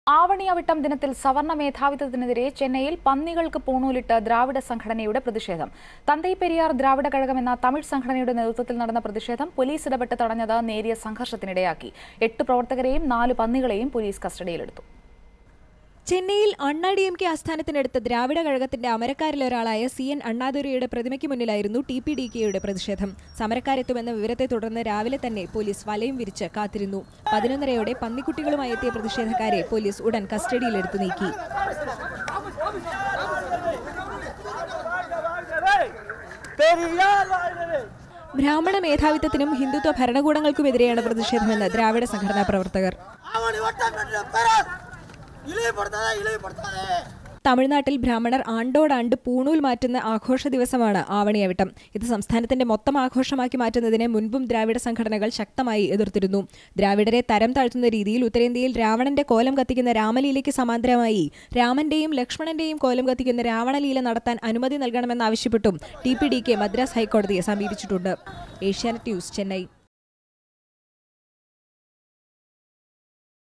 ആവണിയവിട്ടം ദിനത്തിൽ സവർണ മേധാവിത്വത്തിനെതിരെ ചെന്നൈയിൽ പന്നികൾക്ക് പൂണൂലിട്ട് ദ്രാവിഡ സംഘടനയുടെ പ്രതിഷേധം തന്തൈ പെരിയാർ ദ്രാവിഡ കഴകം എന്ന തമിഴ് സംഘടനയുടെ നേതൃത്വത്തിൽ നടന്ന പ്രതിഷേധം പോലീസ് ഇടപെട്ട് തടഞ്ഞത് നേരിയ സംഘർഷത്തിനിടയാക്കി എട്ട് പ്രവർത്തകരെയും നാല് പന്നികളെയും പോലീസ് കസ്റ്റഡിയിലെടുത്തു ചെന്നൈയിൽ അണ്ണാ ഡി എം കെ ആസ്ഥാനത്തിനടുത്ത് ദ്രാവിഡ കഴകത്തിന്റെ അമരക്കാരിലൊരാളായ സി എൻ അണ്ണാദുരയുടെ പ്രതിമയ്ക്ക് മുന്നിലായിരുന്നു ടി പി ഡി കെയുടെ പ്രതിഷേധം സമരക്കാരെത്തുമെന്ന വിവരത്തെ തുടർന്ന് രാവിലെ തന്നെ പോലീസ് വലയം വിരിച്ച് കാത്തിരുന്നു പതിനൊന്നരയോടെ പന്നിക്കുട്ടികളുമായി എത്തിയ പ്രതിഷേധക്കാരെ പോലീസ് ഉടൻ കസ്റ്റഡിയിലെടുത്തു നീക്കി ബ്രാഹ്മണ മേധാവിത്വത്തിനും ഹിന്ദുത്വ ഭരണകൂടങ്ങൾക്കുമെതിരെയാണ് പ്രതിഷേധമെന്ന് ദ്രാവിഡ സംഘടനാ പ്രവർത്തകർ அவனை ஒட்டம் பெற்ற பெறார் இழிவுபடுத்தாதே இழிவுபடுத்தாதே തമിഴ്നാട്ടിൽ ബ്രാഹ്മണർ ആണ്ടോടാണ്ട് പൂണൂൽ മാറ്റുന്ന ആഘോഷ ദിവസമാണ് ആവണിയവിട്ടം ഇത് സംസ്ഥാനത്തിന്റെ മൊത്തം ആഘോഷമാക്കി മാറ്റുന്നതിനെ മുൻപും ദ്രാവിഡ സംഘടനകൾ ശക്തമായി എതിർത്തിരുന്നു ദ്രാവിഡരെ തരം താഴ്ത്തുന്ന രീതിയിൽ ഉത്തരേന്ത്യയിൽ രാവണന്റെ കോലം കത്തിക്കുന്ന രാമലീലയ്ക്ക് സമാന്തരമായി രാമന്റെയും ലക്ഷ്മണന്റെയും കോലം കത്തിക്കുന്ന രാവണലീല നടത്താൻ അനുമതി നൽകണമെന്നാവശ്യപ്പെട്ടും T P D K Madras ഹൈക്കോടതിയെ സമീപിച്ചിട്ടുണ്ട് ഏഷ്യാനെറ്റ് ന്യൂസ് ചെന്നൈ